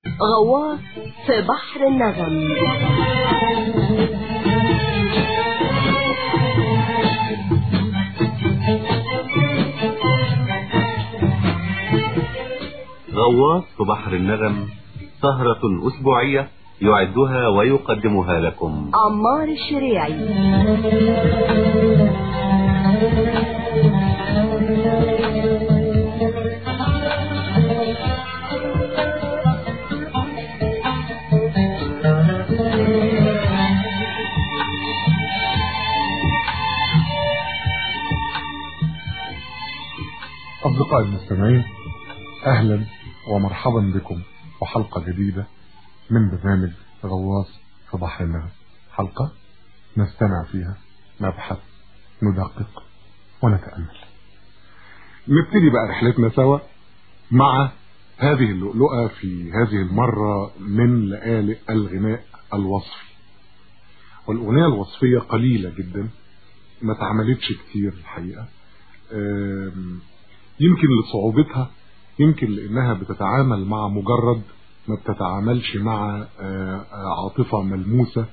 غواص في بحر النغم غواص في بحر النغم سهرة أسبوعية يعدها ويقدمها لكم عمار الشريعي أصدقائي المستمعين أهلا ومرحبا بكم وحلقة جديدة من برنامج غواص في بحر النغم حلقة نستمع فيها نبحث ندقق ونتأمل نبتدي بقى رحلتنا سوا مع هذه اللؤلؤة في هذه المرة من لآلئ الغناء الوصفي والأغنية الوصفية قليلة جدا ما تعملتش كتير الحقيقة يمكن لصعوبتها يمكن لانها بتتعامل مع مجرد ما بتتعاملش مع عاطفة ملموسة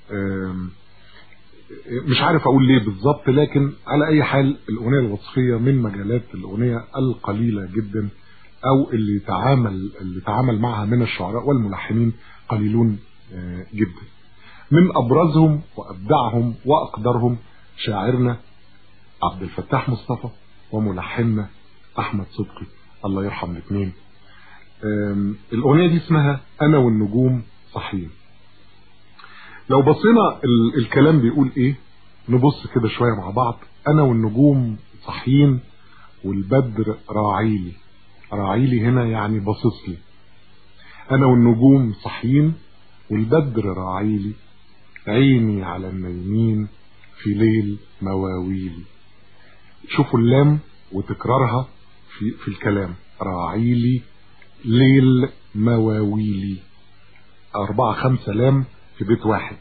مش عارف اقول ليه بالظبط لكن على اي حال الاغنية الوصفية من مجالات الاغنية القليلة جدا او اللي تعامل اللي تعامل معها من الشعراء والملحنين قليلون جدا من ابرزهم وابدعهم واقدرهم شاعرنا عبد الفتاح مصطفى وملحننا احمد صدقي الله يرحم الاثنين الاغنيه دي اسمها انا والنجوم صحيين لو بصينا الكلام بيقول ايه نبص كده شويه مع بعض انا والنجوم صحيين والبدر راعيلي راعيلي هنا يعني باصص لي انا والنجوم صحيين والبدر راعيلي عيني على النايمين في ليل مواويلي شوفوا اللام وتكرارها في في الكلام راعيلي ليل مواويلي أربعة خمسة لام في بيت واحد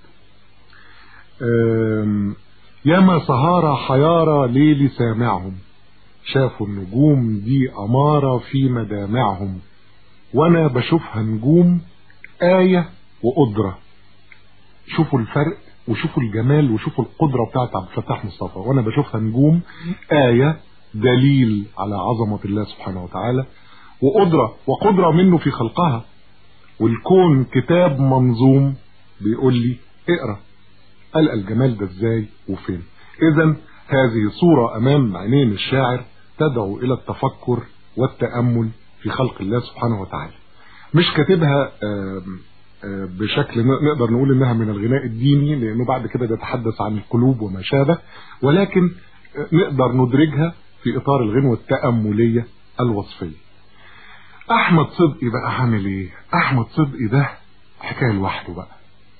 ياما سهارة حيارة ليلي سامعهم شافوا النجوم دي أمارة في مدامعهم وأنا بشوفها نجوم آية وقدرة شوفوا الفرق وشوفوا الجمال وشوفوا القدرة بتاعت عبد الفتاح مصطفى وأنا بشوفها نجوم آية دليل على عظمة الله سبحانه وتعالى وقدرة وقدرة منه في خلقها والكون كتاب منظوم بيقول لي اقرأ قلق الجمال ده ازاي وفين اذا هذه صورة امام عينين الشاعر تدعو الى التفكر والتأمل في خلق الله سبحانه وتعالى مش كاتبها بشكل نقدر نقول انها من الغناء الديني لانه بعد كده بيتحدث عن القلوب وما شابه ولكن نقدر ندرجها في اطار الغنوة التأملية الوصفية احمد صدقي بقى عامل ايه احمد صدقي ده حكاية لوحده بقى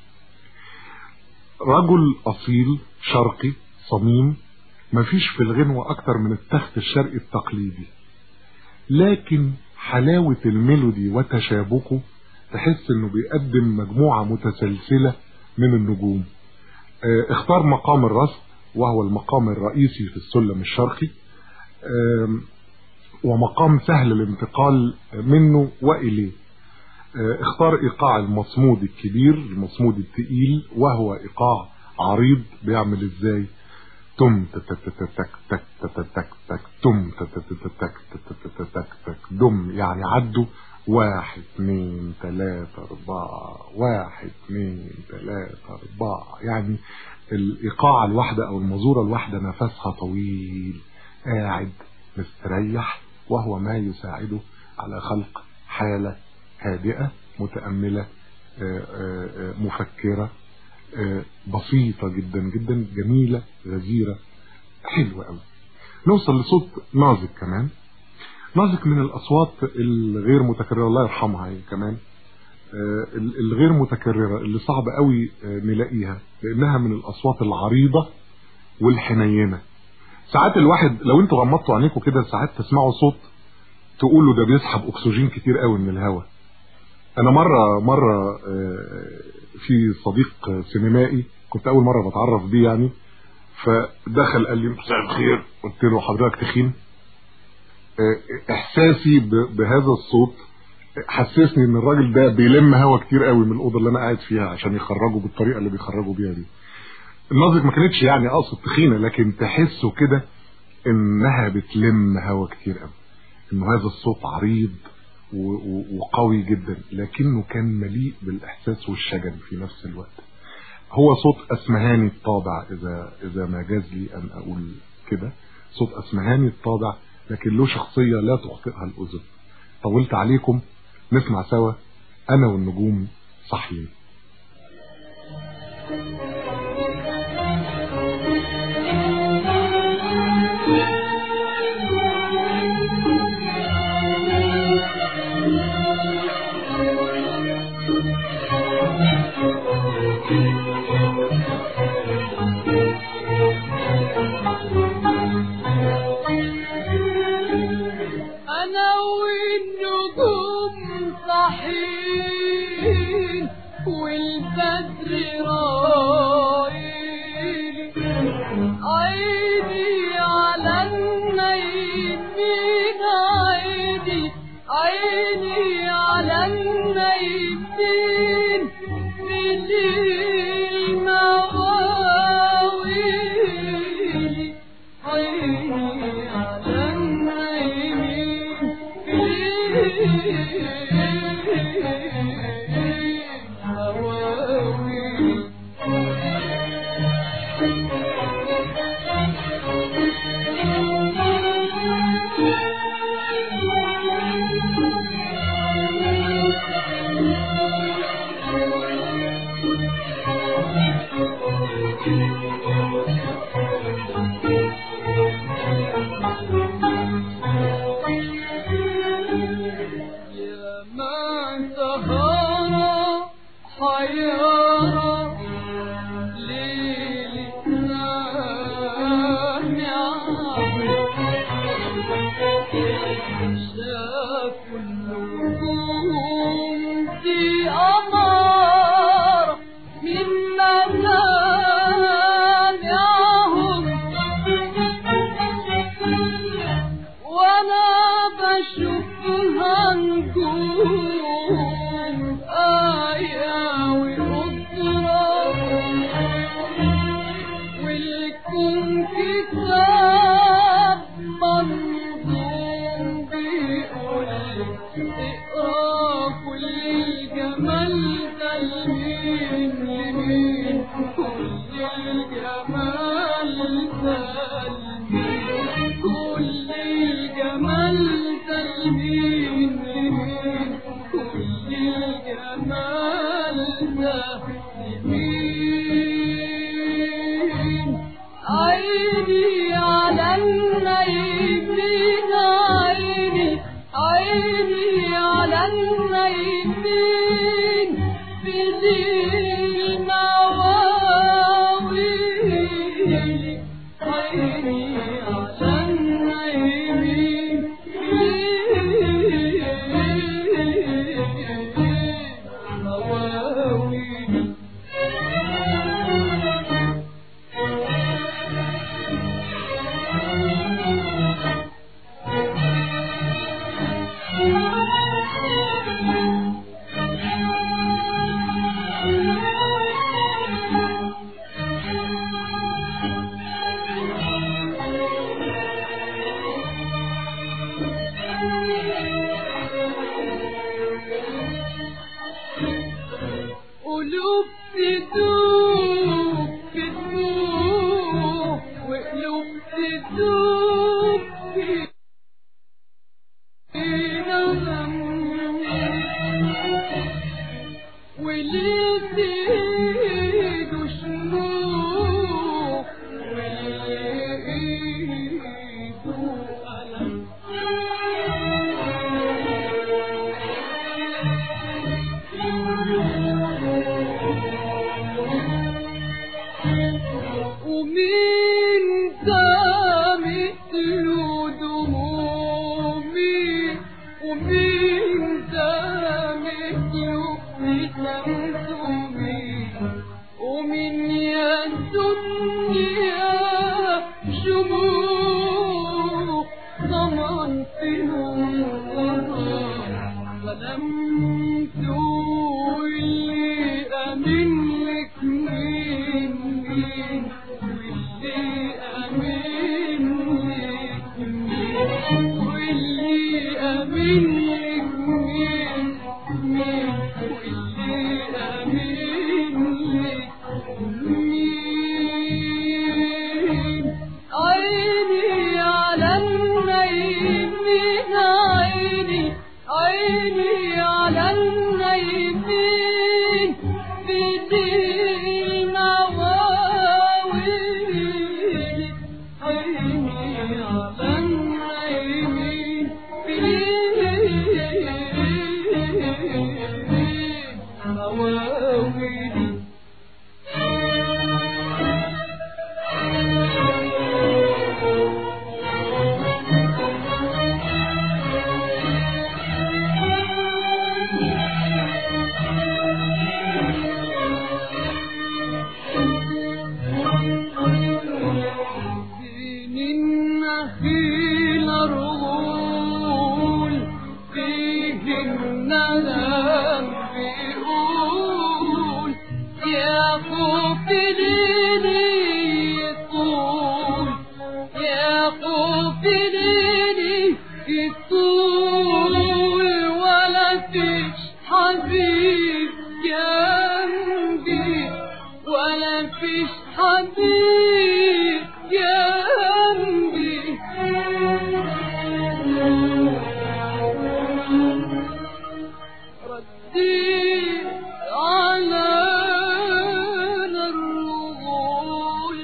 رجل اصيل شرقي صميم مفيش في الغنوة اكتر من التخت الشرقي التقليدي لكن حلاوة الميلودي وتشابكه تحس انه بيقدم مجموعة متسلسلة من النجوم اه اختار مقام الرصد وهو المقام الرئيسي في السلم الشرقي اه ومقام سهل الانتقال منه وإليه اه اختار ايقاع المصمود الكبير المصمود التقيل وهو ايقاع عريض بيعمل ازاي تم تك تك تك تك تك تك تك تم تك تك تك تك تك تك دم يعني عدوا واحد اثنين ثلاثة أربعة واحد اثنين ثلاثة أربعة يعني الإيقاع الواحدة أو المزورة الواحدة نفسها طويل قاعد مستريح وهو ما يساعده على خلق حالة هادئة متأملة مفكرة بسيطة جدا جدا جميلة غزيرة حلوة قوي نوصل لصوت نازك كمان نازك من الأصوات الغير متكررة الله يرحمها هي كمان الغير متكررة اللي صعب قوي نلاقيها لأنها من الأصوات العريضة والحنينة ساعات الواحد لو انتوا غمضتوا عينيكم كده ساعات تسمعوا صوت تقولوا ده بيسحب أكسجين كتير قوي من الهواء أنا مرة مرة في صديق سينمائي كنت أول مرة بتعرف بيه يعني فدخل قال لي مساء الخير قلت له حضرتك تخين احساسي بهذا الصوت حسسني ان الراجل ده بيلم هوا كتير قوي من الاوضه اللي انا قاعد فيها عشان يخرجه بالطريقه اللي بيخرجوا بيها دي النظرة ما كانتش يعني اقصد تخينه لكن تحسه كده انها بتلم هوا كتير قوي انه هذا الصوت عريض و- و- وقوي جدا لكنه كان مليء بالاحساس والشجن في نفس الوقت هو صوت اسمهاني الطابع اذا اذا ما جاز لي ان اقول كده صوت اسمهاني الطابع لكن له شخصيه لا تخطئها الاذن طولت عليكم نسمع سوا انا والنجوم صحيين أنا والنجوم صحيين والبدر رايلي عيني على النايمين عيني عيني على النايمين بليل مواويلي عيني على النايمين بليل مواويلي يا من سهرة حيارة ليلي شافوا النجوم دي أمارة من منامعهم وانا بشوفها نجوم آية وقدرة والكون كتاب منظوم بيقول اقرا كل الجمال ده لمين لمين كل الجمال ده لمين كل الجمال ده لمين لمين كل الجمال ده لمين عيني على النايمين عيني عيني على النايمين بذيل مواويلي عيني على النايمين بذيل مواويلي قلوب تدوب تدوب وقلوب تدوب في نغم وليه تيجوا شموع وليه ايدوا ألم ومين دامت له دمومي ومين دامت له بتمثمي ومن يا الدنيا شموع ضمنت له فلم واللي أمين لك مين عيني على النايمين عيني عيني على النايمين بدين مواويل عيني على النايمين بدين مواويل بين النخيل رغول فيه الندم بيقول يا خوف ليلي يطول يا خوف ليلي يطول ولا فيش حبيب جنبي ولا فيش حبيب جنبي ردي على الرغول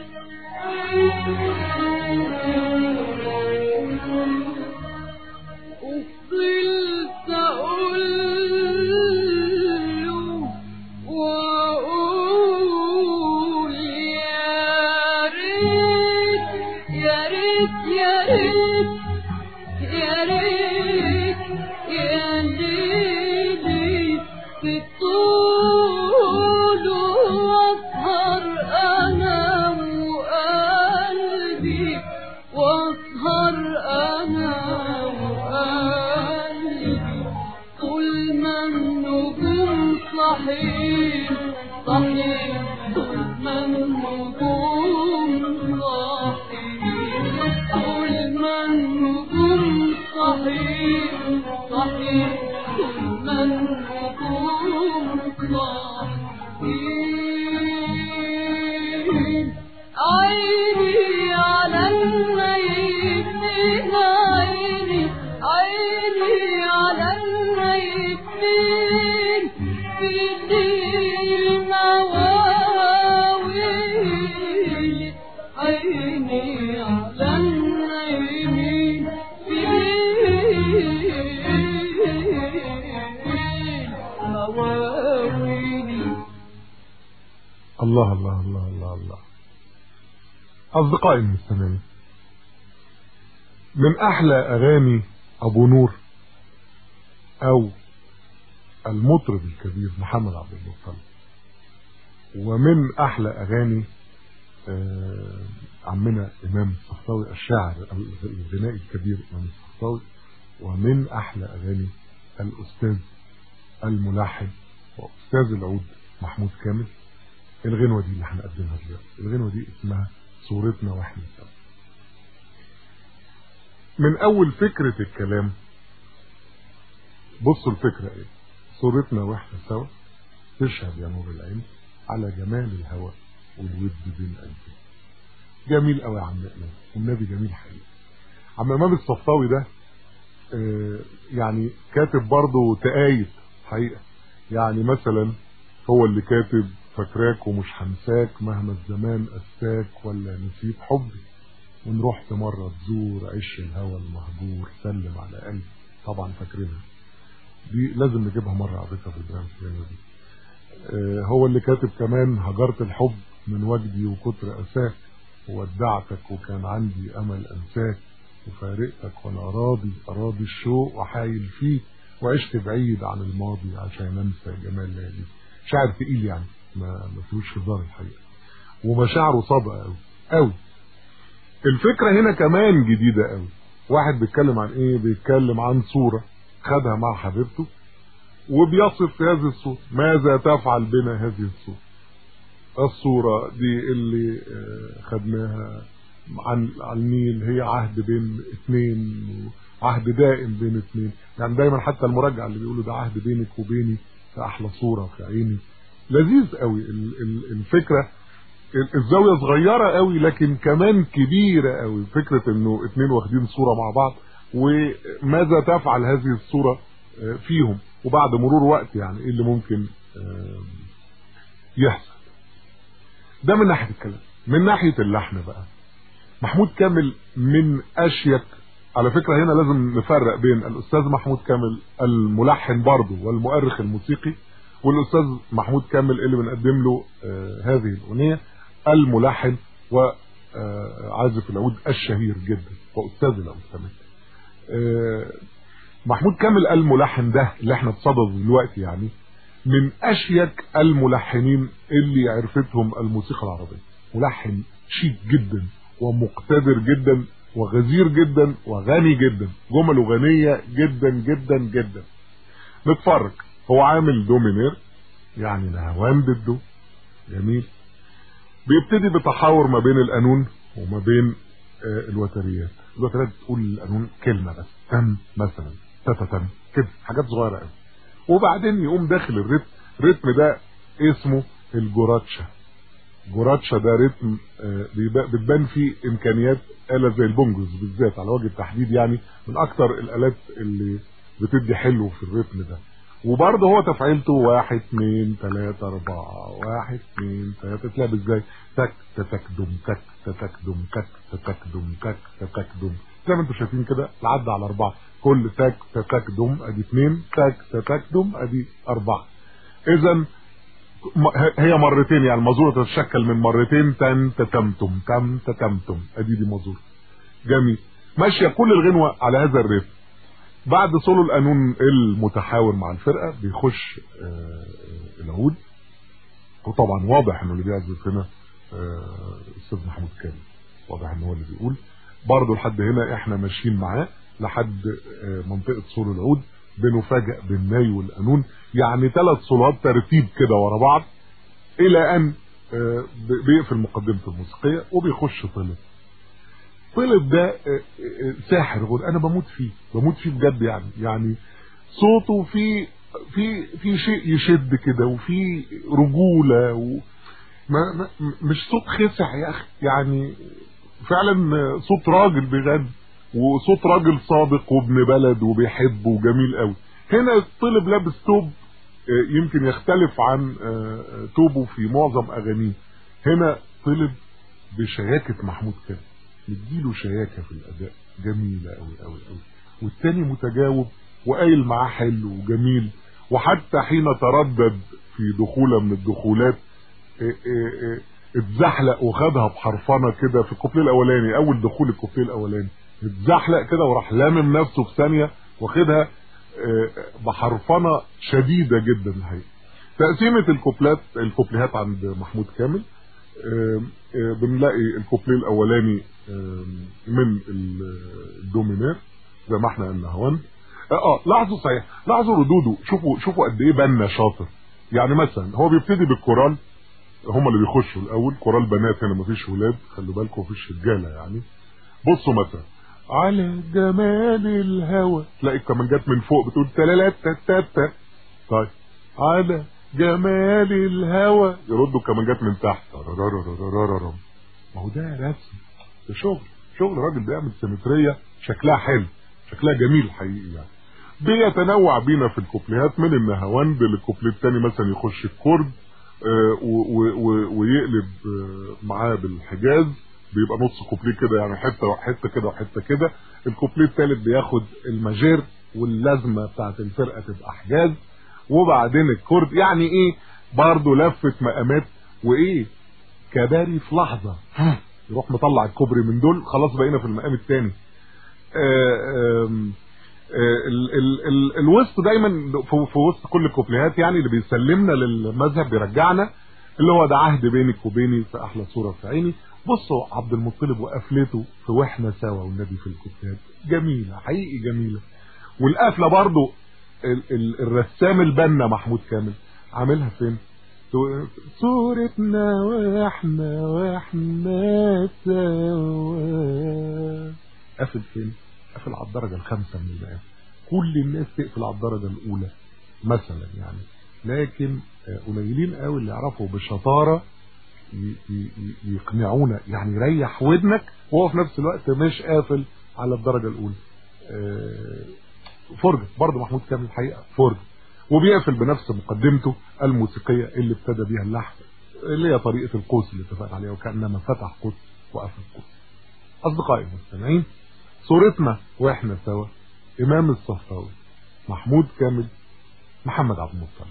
وفضلت أقول له وأقول يا ريت يا ريت يا ريت يا ريت يا ليلي تطول واسهر انا وقلبي واسهر انا وقلبي طول ما النجوم صحيح صحيح طول ما النجوم صحيح طول ما النجوم صحيح صحيح طول ما النجوم صحيح عيني على النيمين عيني عيني على النيمين في ليل مواويل عيني على النيمين في ليل مواويل الله الله الله الله الله أصدقائي المستمعين من أحلى أغاني أبو نور أو المطرب الكبير محمد عبد المطلب ومن أحلى أغاني آه، عمنا إمام الصفطاوي الشاعر الغنائي الكبير إمام الصفطاوي ومن أحلى أغاني الأستاذ الملحن وأستاذ العود محمود كامل الغنوة دي اللي هنقدمها دلوقتي الغنوة دي اسمها صورتنا واحنا سوا من أول فكرة الكلام بصوا الفكرة ايه صورتنا واحنا سوا تشهد يا نور العين على جمال الهوى والود بين قلبي جميل قوي يا عم امام والنبي جميل حقيقي عم امام الصفطاوي ده آه، يعني كاتب برضه تقايد حقيقة يعني مثلا هو اللي كاتب فاكراك ومش هنساك مهما الزمان أساك ولا نسيت حبي وإن رحت مرة تزور عش الهوى المهجور سلم على قلبي طبعا فاكرينها دي لازم نجيبها مرة على فكرة في البرنامج الفلاني دي آه، هو اللي كاتب كمان هجرت الحب من وجدي وكتر أساك وودعتك وكان عندي أمل أنساك وفارقتك وأنا راضي أراضي الشوق وحايل فيك وعشت بعيد عن الماضي عشان أنسى جمال ليالي شاعر تقيل يعني ما ما فيهوش هزار الحقيقة ومشاعره صادقة قوي قوي الفكرة هنا كمان جديدة قوي واحد بيتكلم عن ايه بيتكلم عن صورة خدها مع حبيبته وبيصف في هذه الصورة ماذا تفعل بنا هذه الصورة الصورة دي اللي آه، خدناها عن على النيل هي عهد بين اثنين عهد دائم بين اثنين يعني دايما حتى المرجع اللي بيقولوا ده عهد بينك وبيني في احلى صوره في عيني لذيذ قوي ال- ال- الفكره ال- الزاويه صغيره قوي لكن كمان كبيره قوي فكره انه اتنين واخدين صوره مع بعض وماذا تفعل هذه الصوره آه، فيهم وبعد مرور وقت يعني ايه اللي ممكن آه، يحصل ده من ناحيه الكلام من ناحيه اللحن بقى محمود كامل من اشيك على فكره هنا لازم نفرق بين الاستاذ محمود كامل الملحن برضه والمؤرخ الموسيقي والاستاذ محمود كامل اللي بنقدم له آه هذه الاغنيه الملحن وعازف العود الشهير جدا واستاذ العود كمان آه محمود كامل الملحن ده اللي احنا بصدده دلوقتي يعني من اشيك الملحنين اللي عرفتهم الموسيقى العربيه ملحن شيك جدا ومقتدر جدا وغزير جدا وغني جدا جمله غنيه جدا جدا جدا نتفرج هو عامل دومينير يعني نهوان ضده جميل بيبتدي بتحاور ما بين القانون وما بين آه الوتريات الوتريات تقول القانون كلمه بس تم مثلا تتا تم كده حاجات صغيره قوي وبعدين يقوم داخل الريتم الريتم ده اسمه الجوراتشا جوراتشا ده ريتم آه بيبقى- بتبان فيه امكانيات آلة زي البونجوز بالذات على وجه التحديد يعني من اكتر الالات اللي بتدي حلو في الريتم ده وبرضه هو تفعيلته واحد اتنين تلاتة اربعة واحد اتنين تلاتة تلعب ازاي تك تك دم تك تك دم تك تك دم تك تك دم زي ما انتم شايفين كده العد على اربعة كل تك تك دم ادي اتنين تك تك دم ادي اربعة اذا م- هي مرتين يعني المزورة تتشكل من مرتين تن تتمتم تم تتمتم ادي دي مزورة جميل ماشية كل الغنوة على هذا الريتم بعد سولو القانون المتحاور مع الفرقة بيخش آه، العود وطبعا واضح انه اللي بيعزف هنا آه، استاذ محمود كامل واضح ان هو اللي بيقول برضه لحد هنا احنا ماشيين معاه لحد آه، منطقة سولو العود بنفاجئ بالناي والقانون يعني ثلاث صولات ترتيب كده ورا بعض الى ان آه، ب- بيقفل مقدمة الموسيقية وبيخش طلب طلب ده آه، آه، ساحر غد انا بموت فيه بموت فيه بجد يعني يعني صوته في في في شيء يشد كده وفي رجوله و ما ما مش صوت خسع يا اخي يعني فعلا آه، صوت راجل بجد وصوت راجل صادق وابن بلد وبيحب وجميل قوي هنا طلب لابس توب آه، يمكن يختلف عن آه، آه، توبه في معظم اغانيه هنا طلب بشياكه محمود كامل مديله شياكه في الاداء جميله قوي قوي قوي والتاني متجاوب وقايل معاه حلو وجميل وحتى حين تردد في دخوله من الدخولات إيه إيه إيه اتزحلق وخدها بحرفنه كده في الكوبليه الاولاني اول دخول الكوبليه الاولاني اتزحلق كده وراح لامم نفسه في ثانيه واخدها إيه، بحرفنه شديده جدا الحقيقه تقسيمه الكوبلات الكوبليهات عند محمود كامل آم، آه، بنلاقي الكوبليه الاولاني آم، من ال- الدومينير زي ما احنا قلنا هون اه آه، لاحظوا صحيح لاحظوا ردوده شوفوا شوفوا قد ايه بنا شاطر يعني مثلا هو بيبتدي بالكورال هم اللي بيخشوا الاول كورال بنات هنا مفيش ولاد خلوا بالكم مفيش رجاله يعني بصوا مثلا على جمال الهوى تلاقي الكمانجات من فوق بتقول تلالات تاتا طيب على جمال الهوى يردوا الكمانجات من تحت رررررررررم. ما هو ده رسم ده شغل شغل راجل بيعمل سيمتريه شكلها حلو شكلها جميل حقيقي يعني بيتنوع بينا في الكوبليهات من النهاوند للكوبليه التاني مثلا يخش الكرد آه، و- و- و- ويقلب آه، معاه بالحجاز بيبقى نص كوبليه كده يعني حته حته كده وحته كده الكوبليه التالت بياخد الماجير واللازمه بتاعت الفرقه تبقى حجاز وبعدين الكرد يعني ايه برضه لفه مقامات وايه كباري في لحظه يروح مطلع الكوبري من دول خلاص بقينا في المقام الثاني ال ال ال الوسط دايما في, في وسط كل الكوبليهات يعني اللي بيسلمنا للمذهب بيرجعنا اللي هو ده عهد بينك وبيني في احلى صوره في عيني بصوا عبد المطلب وقفلته في واحنا سوا والنبي في الكوبليهات جميله حقيقي جميله والقفله برضو ال ال الرسام البنا محمود كامل عاملها فين صورتنا واحنا واحنا سوا قافل فين قافل على الدرجه الخامسه من المقام كل الناس تقفل على الدرجه الاولى مثلا يعني لكن آه، قليلين قوي اللي يعرفوا بشطاره ي- ي- ي- يقنعونا يعني يريح ودنك وهو في نفس الوقت مش قافل على الدرجه الاولى آه، فرجه برضه محمود كامل الحقيقه فرجه وبيقفل بنفس مقدمته الموسيقيه اللي ابتدى بيها اللحن اللي هي طريقه القوس اللي اتفقنا عليها وكانما فتح قوس وقفل قوس اصدقائي المستمعين صورتنا واحنا سوا امام الصفاوي محمود كامل محمد عبد المطلب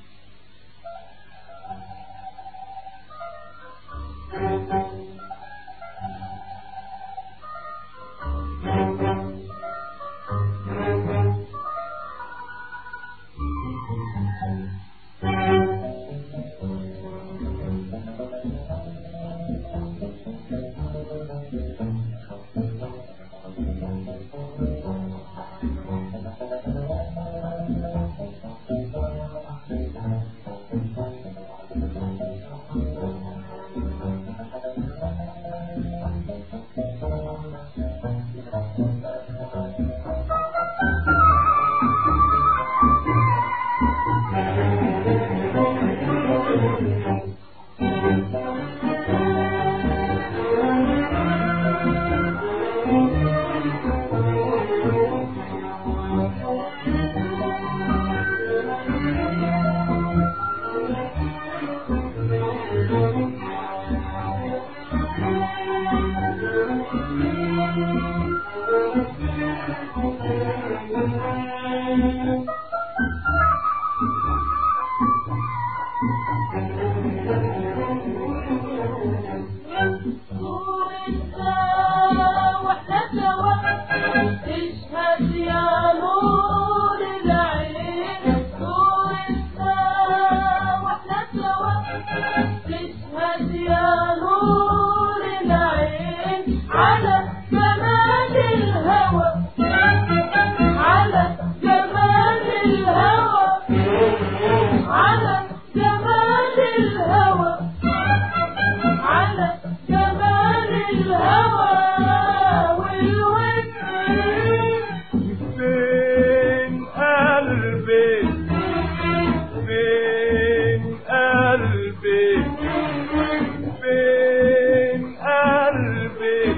على جمال الهوى على جمال الهوى على جمال الهوى على جمال الهوى والود فين قلبي فين قلبي فين قلبي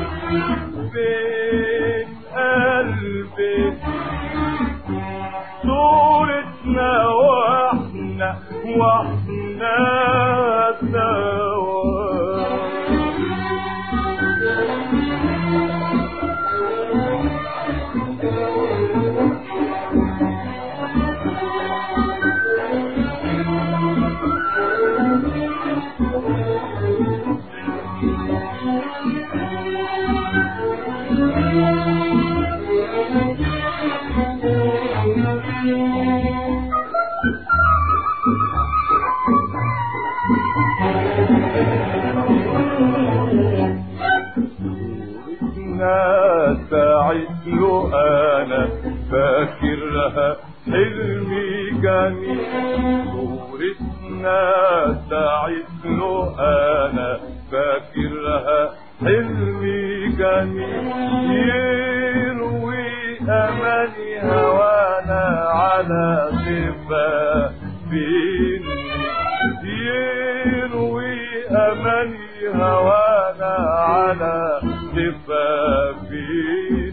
فين قلبي صورتنا واحنا واحنا سوا ناس أعيش له أنا فاكرها حلمي جميل صورة ناس أعيش له أنا فاكرها حلمي جميل يروي أماني هوانا على خفافين يروي أماني هوانا على خفافين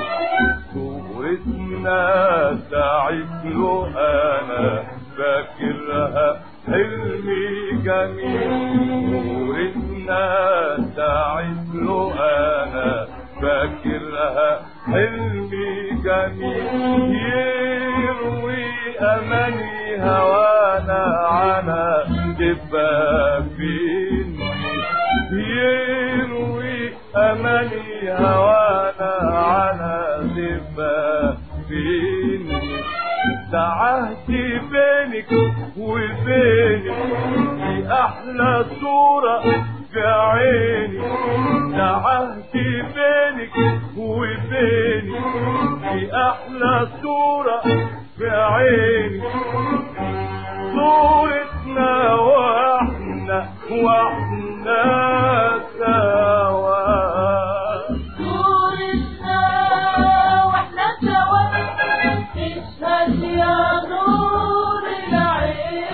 صورتنا تعيش له أنا فاكرها حلمي جميل صورتنا تعيش له أنا فاكرها حلمي جميل يروي أماني هوانا على جفافين يروي أماني هوانا على جفافين ده عهدي بينك وبيني في أحلى صورة في عيني ده عهدي بينك وبيني في أحلى صورة في عيني صورتنا واحنا واحنا سوا صورتنا واحنا سوا تشهد يا نور العين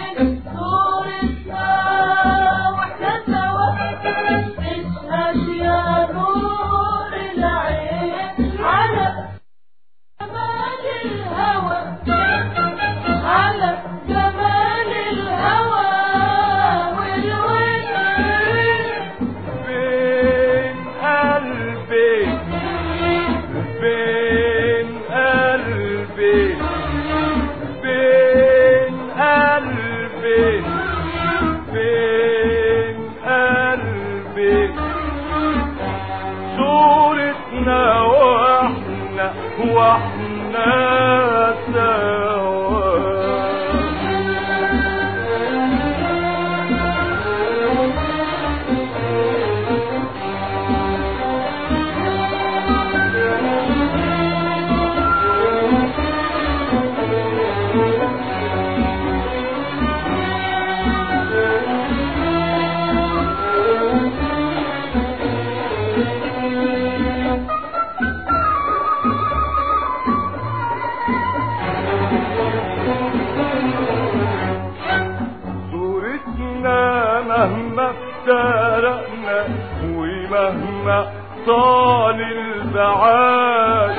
افترقنا ومهما طال البعاد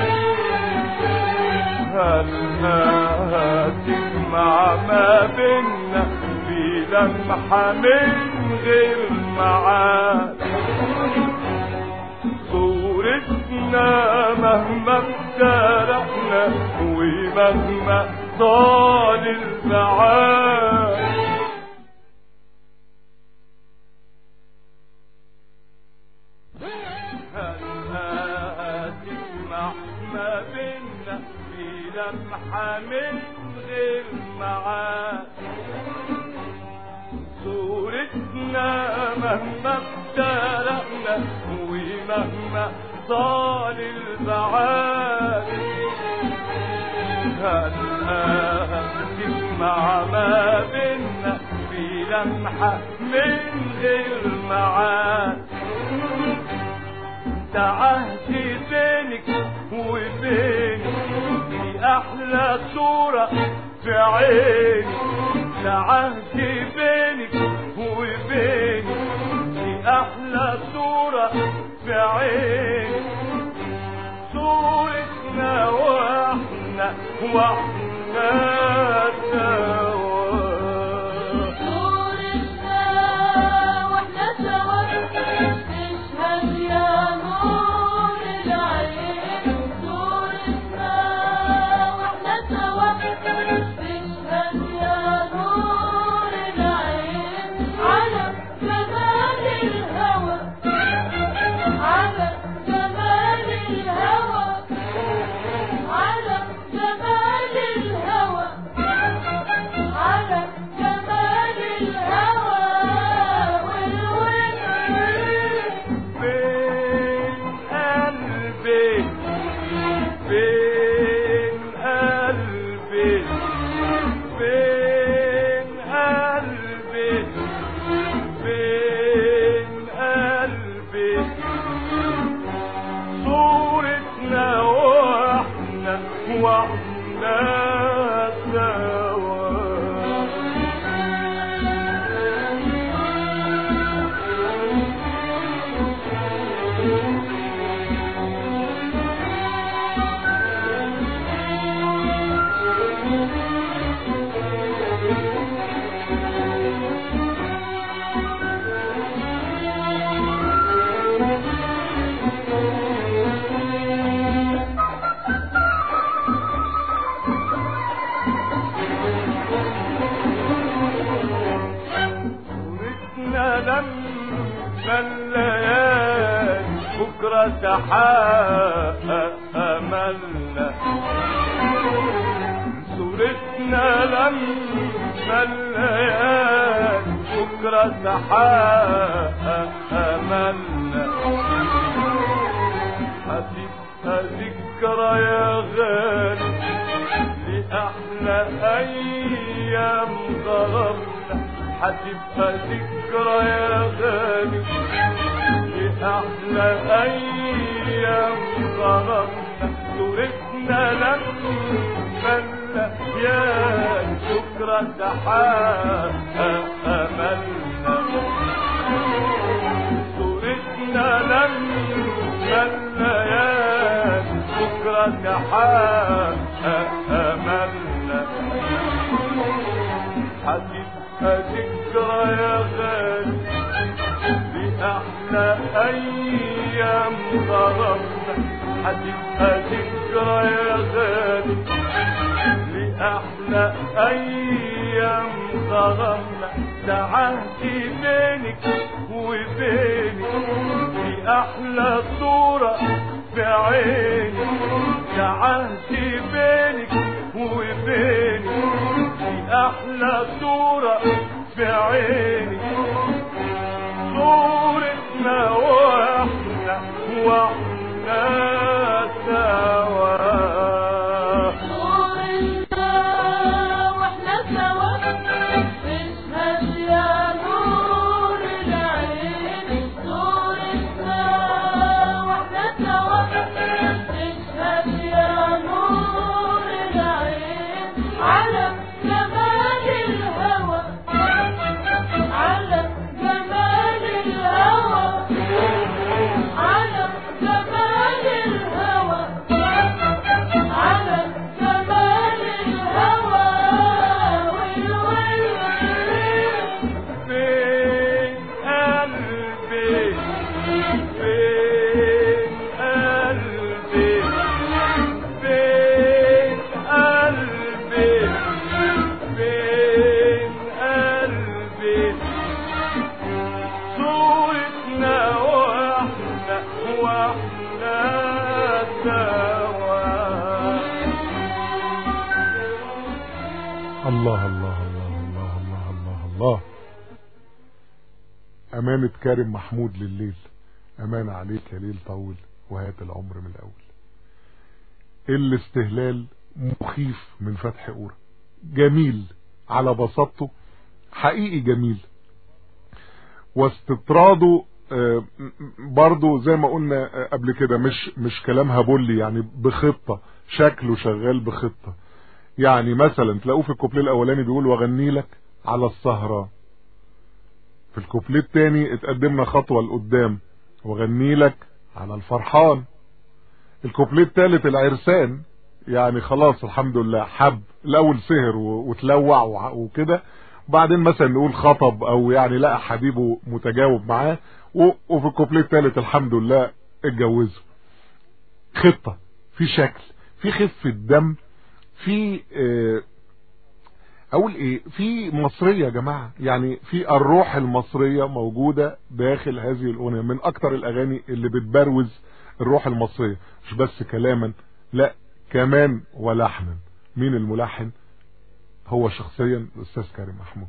هل تجمع ما بينا في لمحة من غير معاد صورتنا مهما افترقنا ومهما طال البعاد تسمع ما بينا في لمحة من غير معاد صورتنا مهما افترقنا ومهما طال البعاد هل تسمع ما بينا في لمحة من غير معاد ده عهد بينك وبيني في احلى صورة في عيني ده عهد بينك وبيني في احلى صورة في عيني صورتنا واحنا واحنا سوا صورتنا واحنا سوا تشهد يا نور العين صورتنا واحنا سوا تشهد يا نور العين على جمال الهوى على جمال الهوى على جمال الهوى على جمال الهوى والود فين قلبي فين قلبي فين قلبي فين قلبي صورتنا واحنا واحنا سوا صورتنا لما الليالي بكرة تحقق أملنا صورتنا لما الليالي بكرة تحقق أملنا هتبقى ذكرى يا غالي لأحلى أيام ضربنا هتبقى ذكرى يا غالي لأحلى أيام ضربنا صورتنا لما الليالي بكرة تحقق أملنا صورتنا لما الليالي بكرة تحقق أملنا هتبقى ذكرى يا غالي بأحلى أيام ضربنا هتبقى ذكرى يا غالي لأحلى أيام ضربنا ده عهد بينك وبيني في أحلى صورة في عيني ده عهد بينك وبيني في أحلى صورة في عيني صورتنا واحنا واحنا سوا صورتنا واحنا سوا تشهد يا نور العين صورتنا واحنا سوا تشهد يا نور العين على جمال الهوى الله أمانة كارم محمود لليل أمانة عليك يا ليل طول وهات العمر من الأول الاستهلال مخيف من فتح أورا جميل على بساطته حقيقي جميل واستطراده آه، برضو زي ما قلنا آه، قبل كده مش مش كلام هبولي يعني بخطة شكله شغال بخطة يعني مثلا تلاقوه في الكوبليه الاولاني بيقول واغني لك على السهرة في الكوبليه الثاني اتقدمنا خطوة لقدام واغني لك على الفرحان الكوبليه الثالث العرسان يعني خلاص الحمد لله حب الاول سهر و- وتلوع وع- وكده وبعدين مثلا نقول خطب او يعني لقى حبيبه متجاوب معاه و- وفي الكوبليه الثالث الحمد لله اتجوزوا خطة في شكل في خفة دم في اه اقول ايه في مصرية يا جماعة يعني في الروح المصرية موجودة داخل هذه الاغنية من اكتر الاغاني اللي بتبروز الروح المصرية مش بس كلاما لا كمان ولحنا مين الملحن هو شخصيا الاستاذ كريم محمود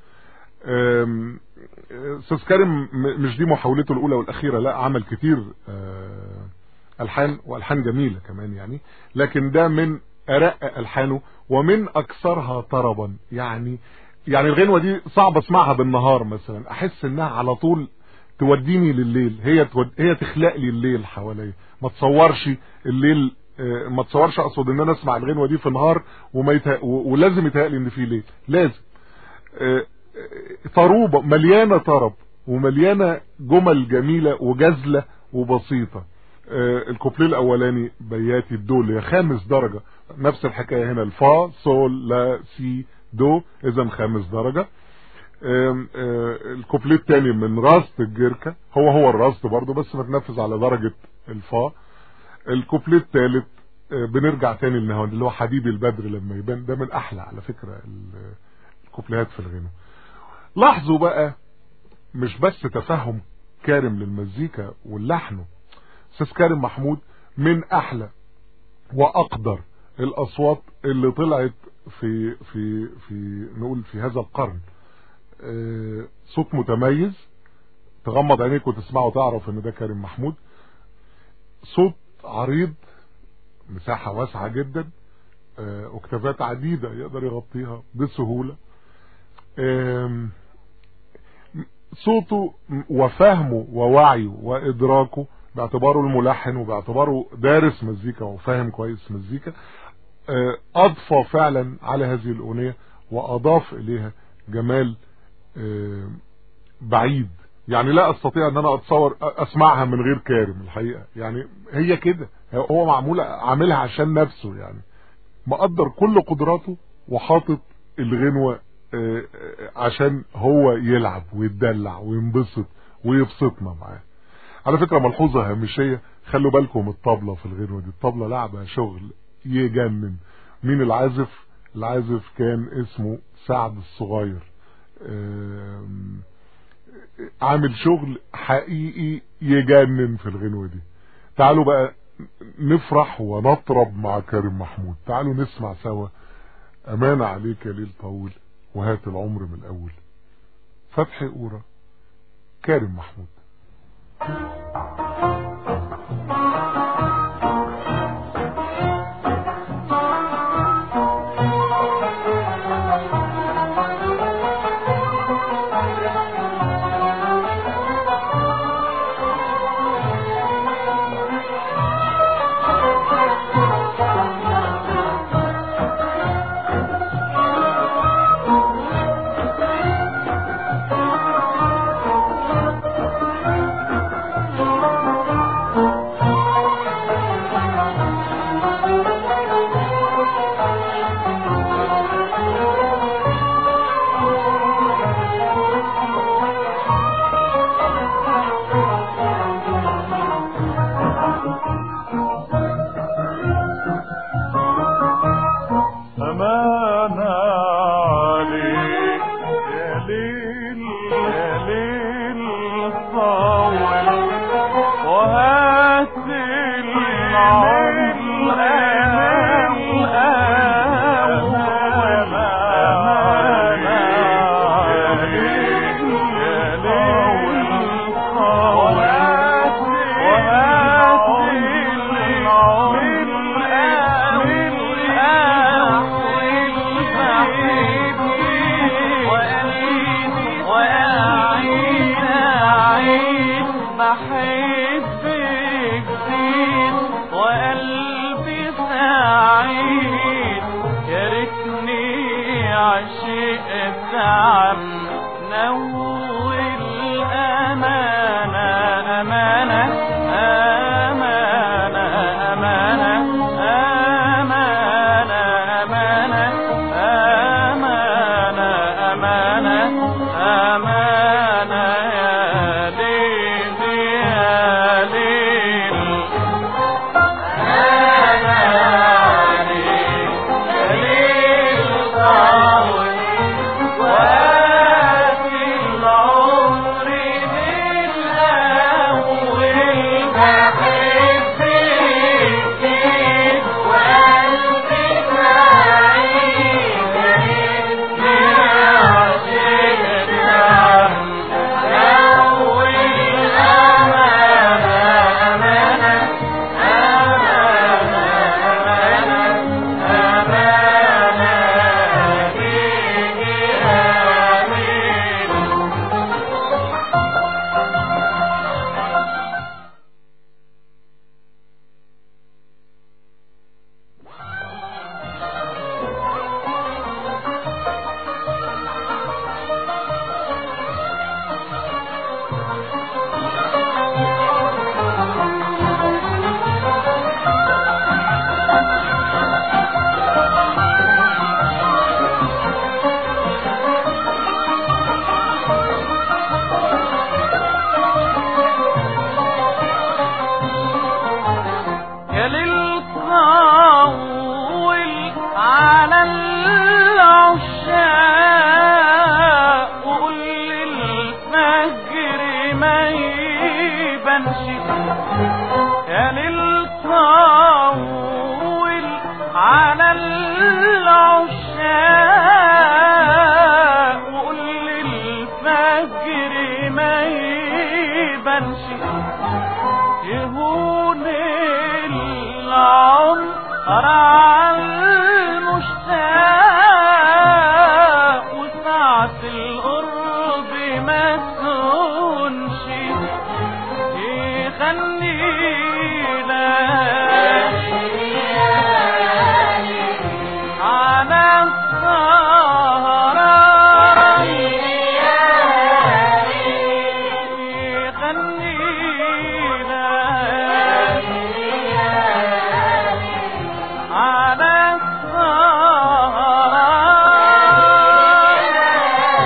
أم، استاذ كريم م- مش دي محاولته الاولى والاخيره لا عمل كتير آه، الحان والحان جميله كمان يعني لكن ده من ارق الحانه ومن اكثرها طربا يعني يعني الغنوه دي صعب اسمعها بالنهار مثلا احس انها على طول توديني لليل هي تود... هي تخلق لي الليل حواليا ما تصورش الليل آه، ما تصورش اقصد ان انا اسمع الغنوه دي في نهار وما يتها... و- ولازم يتهيألي ان في ليل لازم آه، آه، طروبه مليانه طرب ومليانه جمل جميله وجزله وبسيطه آه، الكوبليه الاولاني بياتي الدول هي خامس درجه نفس الحكايه هنا الفا سول لا سي دو اذا خامس درجه آم، آه، الكوبليه الثاني من راست الجركه هو هو الراست برضه بس متنفذ على درجه الفا الكوبليه الثالث آه، بنرجع تاني للنهاوند اللي هو حبيبي البدر لما يبان ده من احلى على فكره ال- الكوبليهات في الغنى لاحظوا بقى مش بس تفهم كارم للمزيكا واللحن استاذ كارم محمود من احلى واقدر الاصوات اللي طلعت في في في نقول في هذا القرن آه، صوت متميز تغمض عينيك وتسمعه تعرف ان ده كريم محمود صوت عريض مساحة واسعة جدا آه، اوكتافات عديدة يقدر يغطيها بسهولة آم، صوته وفهمه ووعيه وادراكه باعتباره الملحن وباعتباره دارس مزيكا وفاهم كويس مزيكا آه، اضفى فعلا على هذه الاغنيه واضاف اليها جمال آه، بعيد يعني لا استطيع ان انا اتصور اسمعها من غير كارم الحقيقه يعني هي كده هو معمول عاملها عشان نفسه يعني مقدر كل قدراته وحاطط الغنوه آه، آه، عشان هو يلعب ويتدلع وينبسط ويبسطنا معاه على فكره ملحوظه هامشيه خلوا بالكم من الطبله في الغنوه دي الطبله لعبه شغل يجنن مين العازف العازف كان اسمه سعد الصغير آم، عامل شغل حقيقي يجنن في الغنوة دي تعالوا بقى نفرح ونطرب مع كريم محمود تعالوا نسمع سوا أمانة عليك يا ليل طول وهات العمر من الأول فتحي قورة كريم محمود Thank بحب جديد وقلبي سعيد يا ريتني عشقت عم نول أمانة أمانة أمانة أمانة أمانة أمانة أمانة أمانة أمانة يا ليل يا ليل يا للطاول على العشاق قول للفجر ما يبانش يا للطاول على العشاق قول للفجر ما يبانش يهون العمر على المشتاق وسعة القرب ما تكونش يخلينا على السهران يغنينا على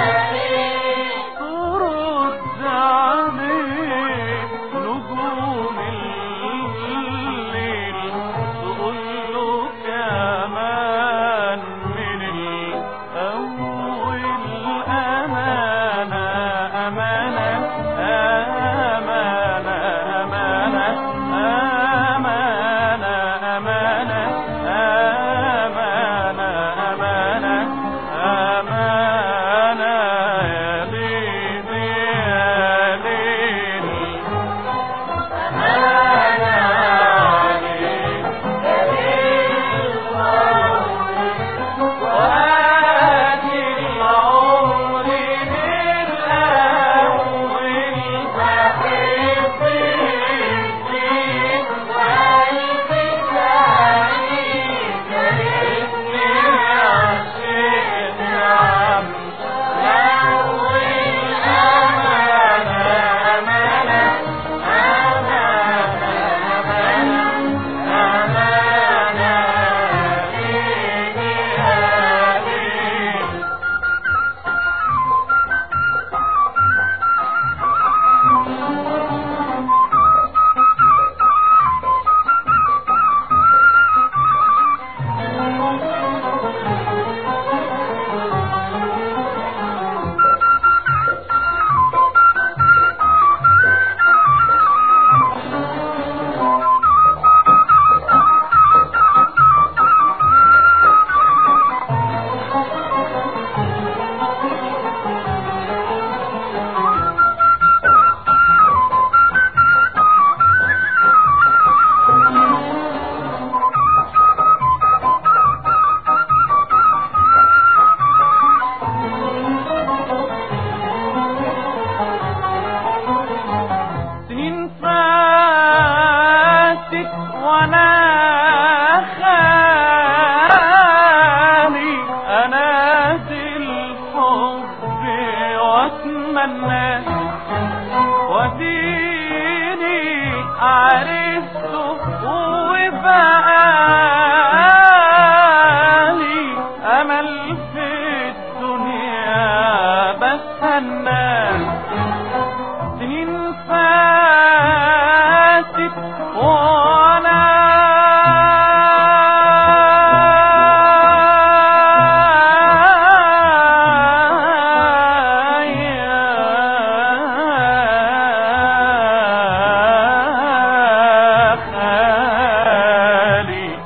السهران ترد عليه نجوم واتمنى وديني عرفته وبقالي امل في الدنيا بستنى سنين فاتت وانا يا خالي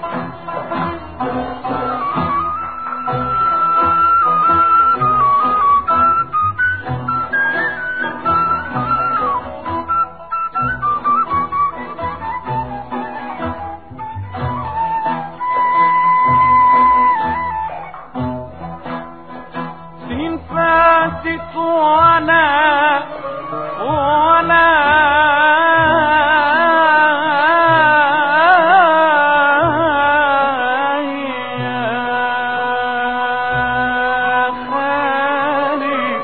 سنين فاتت وانا وانا يا خالي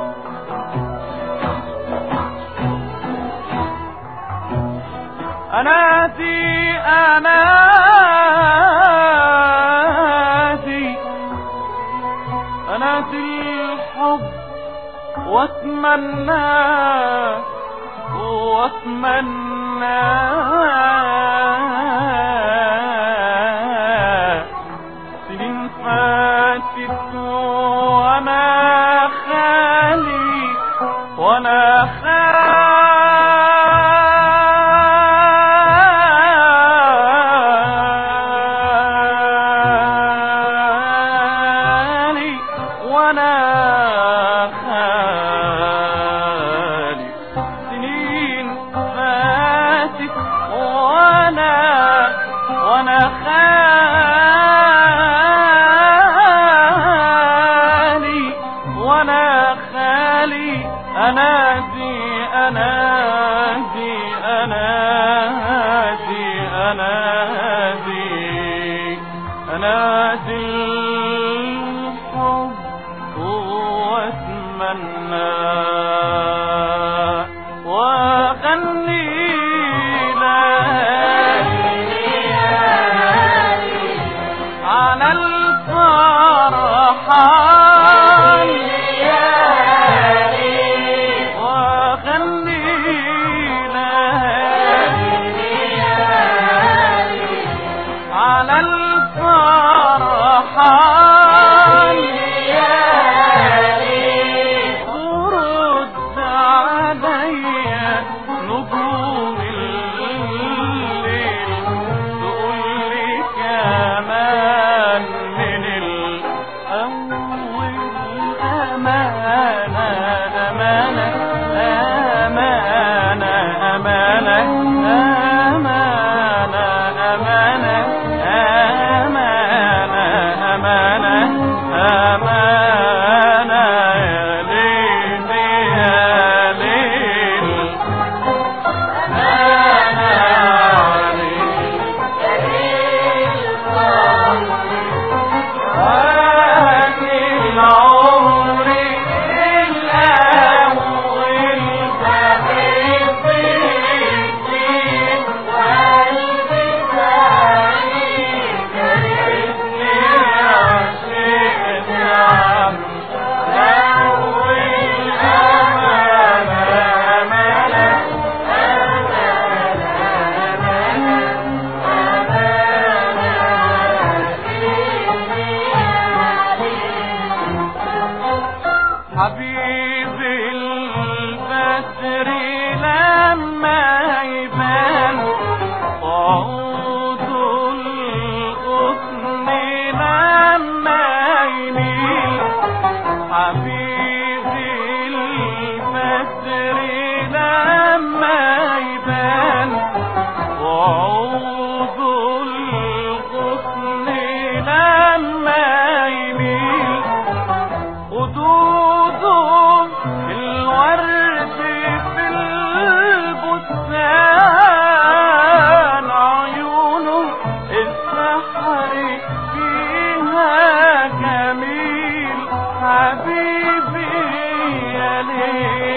أنادي أنادي أنادي الحب واتمنى واتمنى سنين فاتت وانا خالي وانا خالي وانا خالي سنين فاتت وانا وانا خالي وانا خالي انادي انادي انادي انادي انادي الحب واتمنى واغني ليالي على الفرحان واغني ليالي على الفرحان ورد عليا نجوم الليل تقولي كمان من الأول أمانة أمانة أمانة أمانة أمانة أمانة أمانة أمانة أمانة يا ليل يا ليل أنا عليك وأكل عمري الأول بحب الدين وقلبي سعيد كرهني عشقت عم أول أمانة أمانة حبيبي البدر لما يبان وعود الغصن لما يميل حبيبي البدر لما يبان وعود الغصن لما يميل خدود الورد في البستان عيونه السحر فيها جميل حبيبي يا ليل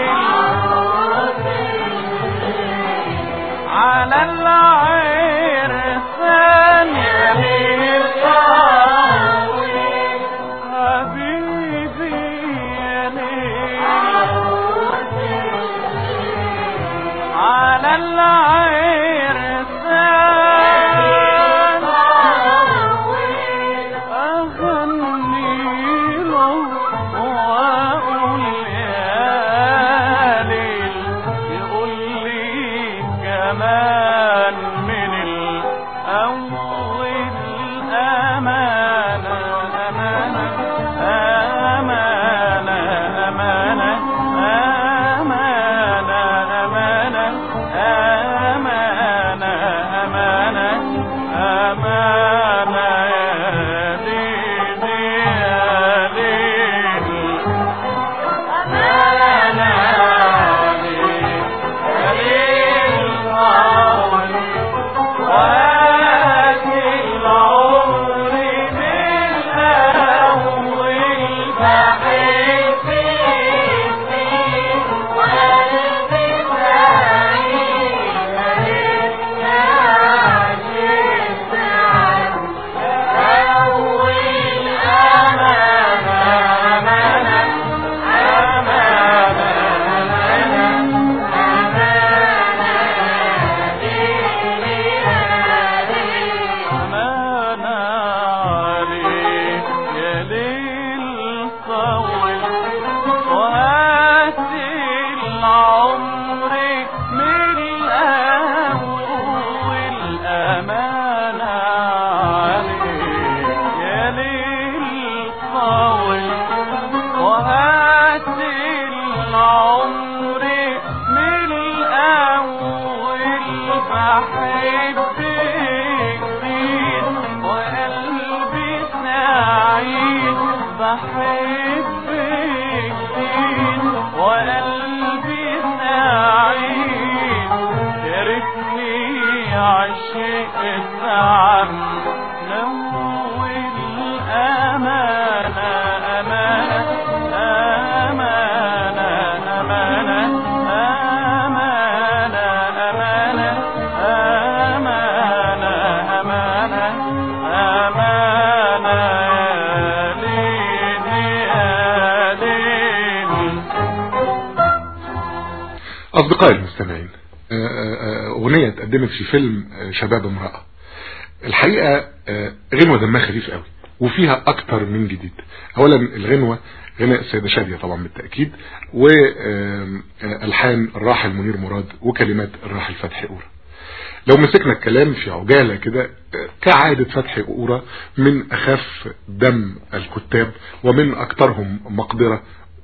بحبك دين وقلبي سعيد يا ريتني عشقت عم نول أمانة أمانة أمانة أمانة أمانة أمانة أمانة أمانة أمانة ليلي يا ليلي أصدقائي المستمعين آه، آه، آه، أغنية اتقدمت في فيلم آه، شباب امرأة الحقيقة آه، غنوة دمها خفيف قوي وفيها أكتر من جديد أولا الغنوة غناء السيدة شادية طبعا بالتأكيد وألحان الراحل منير مراد وكلمات الراحل فتحي أورا لو مسكنا الكلام في عجالة كده آه، كعادة فتحي أورا من أخف دم الكتاب ومن أكثرهم مقدرة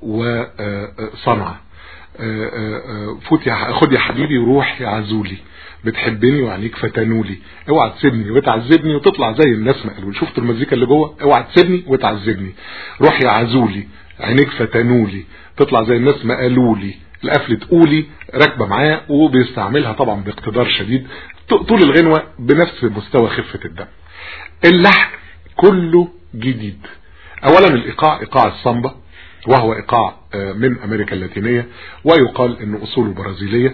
وصنعة آه، آه، آه، فوت يا ح- خد يا حبيبي وروح يا عزولي بتحبني وعينيك فتنولي اوعى تسيبني وتعذبني وتطلع زي الناس ما قالوا شفت المزيكا اللي جوه اوعى تسيبني وتعذبني روح يا عزولي عينيك فتنولي تطلع زي الناس ما قالوا لي القفل تقولي راكبه معاه وبيستعملها طبعا باقتدار شديد ط- طول الغنوه بنفس مستوى خفه الدم اللحن كله جديد اولا الايقاع ايقاع الصامبا وهو ايقاع آه، من امريكا اللاتينية ويقال انه اصوله برازيلية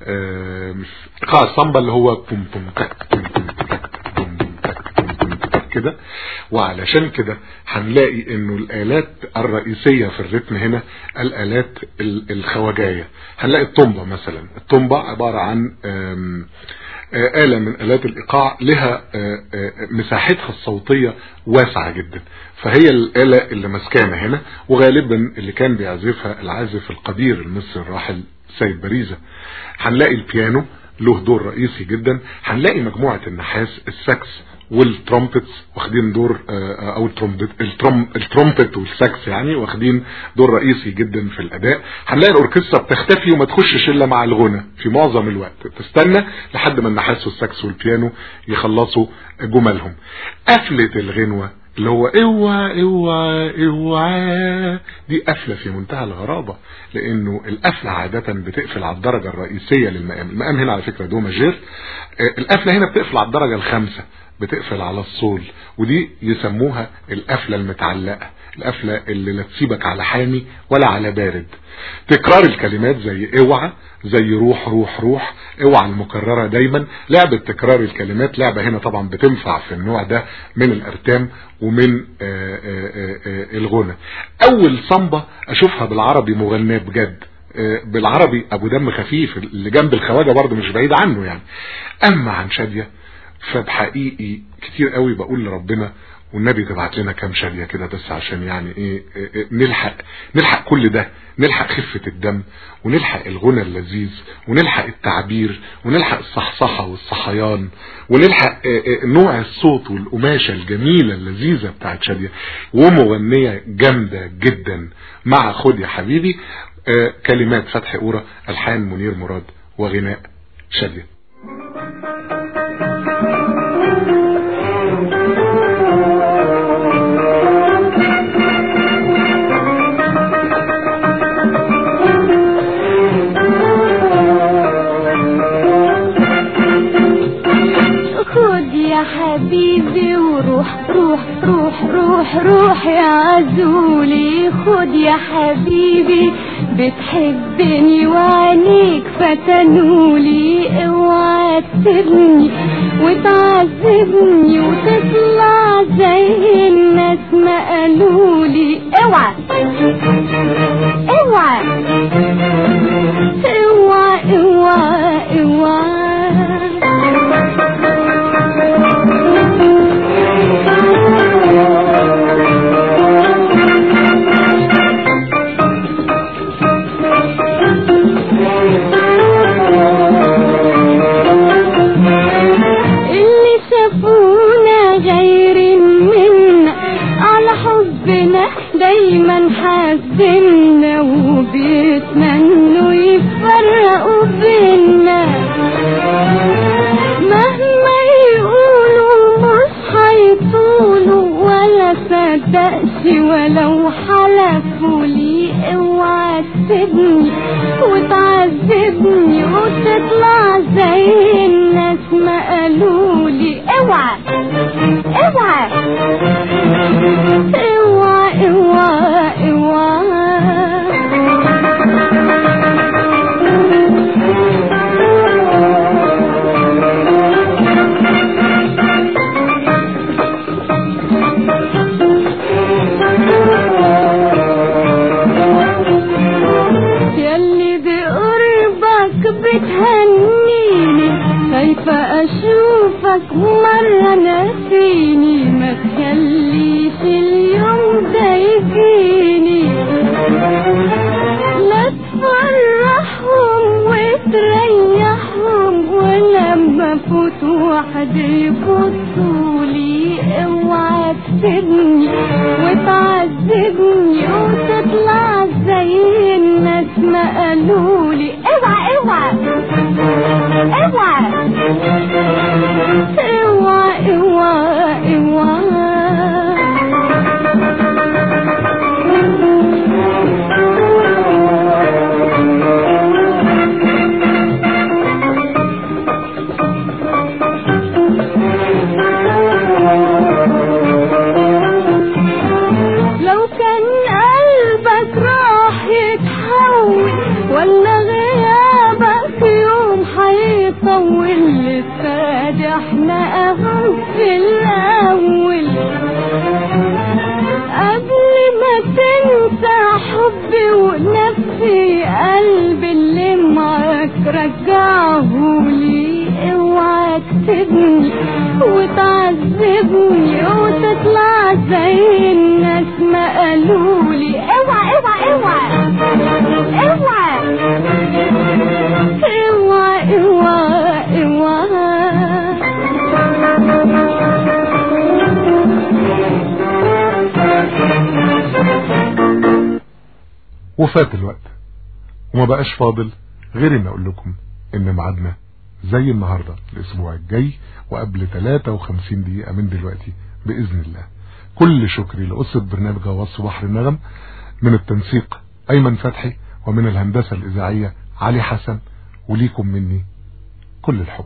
آه، ايقاع الصامبا اللي هو بوم بوم تك بوم بوم تك بوم بوم تك بوم بوم تك كده وعلشان كده هنلاقي انه الالات الرئيسية في الريتم هنا الالات ال- الخواجاية هنلاقي الطنبة مثلا الطنبة عبارة عن آم، آه، آلة من آلات الإيقاع لها آه، آه، مساحتها الصوتية واسعة جدا فهي الآلة اللي مسكانة هنا وغالبا اللي كان بيعزفها العازف القدير المصري الراحل سيد باريزة هنلاقي البيانو له دور رئيسي جدا هنلاقي مجموعة النحاس الساكس والترومبتس واخدين دور آه، او الترومبت التروم الترومبت والساكس يعني واخدين دور رئيسي جدا في الاداء هنلاقي الاوركسترا بتختفي وما تخشش الا مع الغنى في معظم الوقت تستنى لحد ما النحاس والساكس والبيانو يخلصوا جملهم قفلة الغنوة اللي هو اوعى اوعى اوعى دي قفلة في منتهى الغرابة لانه القفلة عادة بتقفل على الدرجة الرئيسية للمقام المقام هنا على فكرة دو ماجير آه، القفلة هنا بتقفل على الدرجة الخامسة بتقفل على الصول ودي يسموها القفلة المتعلقة القفلة اللي لا تسيبك على حامي ولا على بارد تكرار الكلمات زي اوعى زي روح روح روح اوعى المكررة دايما لعبة تكرار الكلمات لعبة هنا طبعا بتنفع في النوع ده من الارتام ومن آه، آه، آه، آه، الغنى اول صنبة اشوفها بالعربي مغناة بجد آه، بالعربي ابو دم خفيف اللي جنب الخواجه برضه مش بعيد عنه يعني اما عن شاديه فبحقيقي كتير قوي بقول لربنا والنبي تبعت لنا كام شاديه كده بس عشان يعني ايه إيه، إيه، نلحق نلحق كل ده نلحق خفة الدم ونلحق الغنى اللذيذ ونلحق التعبير ونلحق الصحصحة والصحيان ونلحق إيه، إيه، نوع الصوت والقماشة الجميلة اللذيذة بتاعت شادية ومغنية جامدة جدا مع خد يا حبيبي آه، كلمات فتحي أورا ألحان منير مراد وغناء شادية خد يا حبيبي وروح روح روح روح روح يا عزولي خد يا حبيبي بتحبني وعينيك فتنولي اوعى تسيبني وتعذبني وتطلع زي الناس ما قالولي اوعى اوعى اوعى اوعى اوعى اللي شافونا غير منا على حبنا دايما حاسبنا وبيتمنوا يفرقوا بينا مهما يقولوا مش هيطولوا ولا صدقش ولو بتهنيني خايفة أشوفك مرة ناسيني ما تخليش اليوم ده يجيني لا تفرحهم وتريحهم ولما فوت وحدي يبصولي اوعى تسيبني وتعذبني وتطلع زي الناس ما قالولي اوعى اوعى اوعى اوعى اوعى لو كان قلبك راح يتحول ولا غيابك يوم حيطول لسه احنا اهو في الاول قبل ما تنسى حبي ونفسي قلبي اللي معاك رجعهولي اوعى تسيبني وتعذبني وتطلع زي الناس ما قالولي اوعى اوعى اوعى اوعى اوعى اوعى اوعى وفات الوقت وما بقاش فاضل غير ان اقول لكم ان ميعادنا زي النهارده الاسبوع الجاي وقبل 53 دقيقة من دلوقتي باذن الله كل شكري لأسرة برنامج غواص بحر النغم من التنسيق ايمن فتحي ومن الهندسة الاذاعية علي حسن وليكم مني كل الحب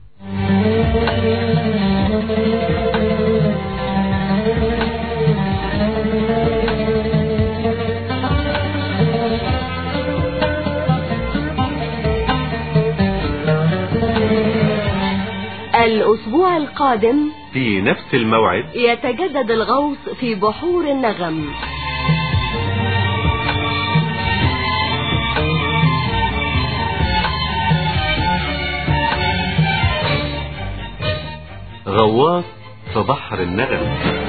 الأسبوع القادم في نفس الموعد يتجدد الغوص في بحور النغم غواص في بحر النغم